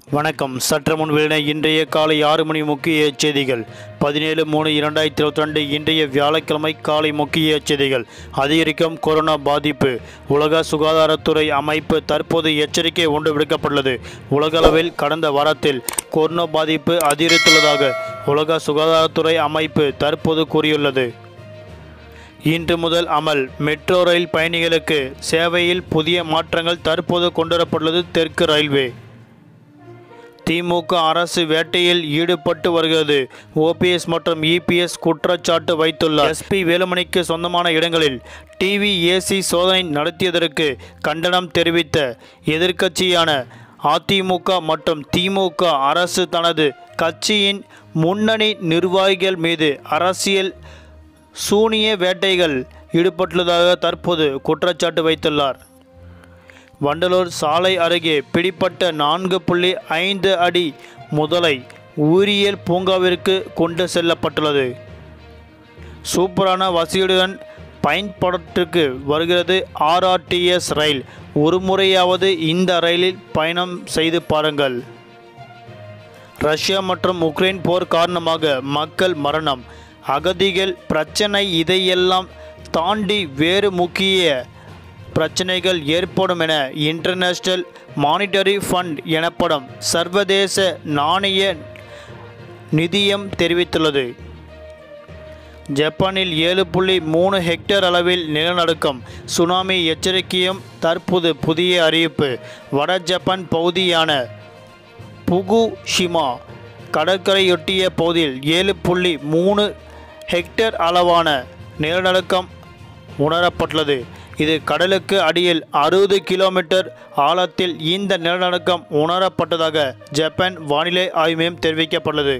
வணக்கம் சற்று முன் வெளியின இன்றைய காலை ஆறு மணி முக்கிய செய்திகள் பதினேழு மூணு இரண்டாயிரத்தி இருபத்தி ரெண்டு இன்றைய வியாழக்கிழமை காலை முக்கிய செய்திகள் அதிகரிக்கும் கொரோனா பாதிப்பு உலக சுகாதாரத்துறை அமைப்பு தற்போது எச்சரிக்கை ஒன்று விடுக்கப்பட்டுள்ளது உலகளவில் கடந்த வாரத்தில் கொரோனா பாதிப்பு அதிகரித்துள்ளதாக உலக சுகாதாரத்துறை அமைப்பு தற்போது கூறியுள்ளது இன்று முதல் அமல் மெட்ரோ ரயில் பயணிகளுக்கு சேவையில் புதிய மாற்றங்கள் தற்போது கொண்டுவரப்பட்டுள்ளது தெற்கு ரயில்வே திமுக அரசு வேட்டையில் ஈடுபட்டு வருகிறது ஓபிஎஸ் மற்றும் இபிஎஸ் குற்றச்சாட்டு வைத்துள்ளார் எஸ்பி வேலுமணிக்கு சொந்தமான இடங்களில் டிவி ஏசி சோதனை நடத்தியதற்கு கண்டனம் தெரிவித்த எதிர்க்கட்சியான அதிமுக மற்றும் திமுக அரசு தனது கட்சியின் முன்னணி நிர்வாகிகள் மீது அரசியல் சூனிய வேட்டைகள் ஈடுபட்டுள்ளதாக தற்போது குற்றச்சாட்டு வைத்துள்ளார் வண்டலூர் சாலை அருகே பிடிப்பட்ட நான்கு புள்ளி ஐந்து அடி முதலை உயிரியல் பூங்காவிற்கு கொண்டு செல்லப்பட்டுள்ளது சூப்பரான வசதியுடன் பயன்பாட்டிற்கு வருகிறது ஆர்ஆர்டிஎஸ் ரயில் ஒரு முறையாவது இந்த ரயிலில் பயணம் செய்து பாருங்கள் ரஷ்யா மற்றும் உக்ரைன் போர் காரணமாக மக்கள் மரணம் அகதிகள் பிரச்சனை இதையெல்லாம் தாண்டி வேறு முக்கிய பிரச்சனைகள் ஏற்படும் என இன்டர்நேஷனல் மானிட்டரி ஃபண்ட் எனப்படும் சர்வதேச நாணய நிதியம் தெரிவித்துள்ளது ஜப்பானில் ஏழு புள்ளி மூணு ஹெக்டேர் அளவில் நிலநடுக்கம் சுனாமி எச்சரிக்கையும் தற்போது புதிய அறிவிப்பு வட ஜப்பான் பகுதியான புகுஷிமா கடற்கரையொட்டிய பகுதியில் ஏழு புள்ளி மூணு ஹெக்டேர் அளவான நிலநடுக்கம் உணரப்பட்டுள்ளது இது கடலுக்கு அடியில் அறுபது கிலோமீட்டர் ஆழத்தில் இந்த நிலநடுக்கம் உணரப்பட்டதாக ஜப்பான் வானிலை ஆய்வு மையம் தெரிவிக்கப்பட்டுள்ளது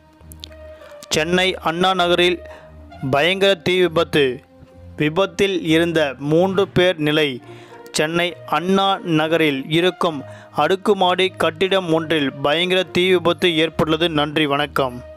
சென்னை அண்ணா நகரில் பயங்கர தீ விபத்து விபத்தில் இருந்த மூன்று பேர் நிலை சென்னை அண்ணா நகரில் இருக்கும் அடுக்குமாடி கட்டிடம் ஒன்றில் பயங்கர தீ விபத்து ஏற்பட்டுள்ளது நன்றி வணக்கம்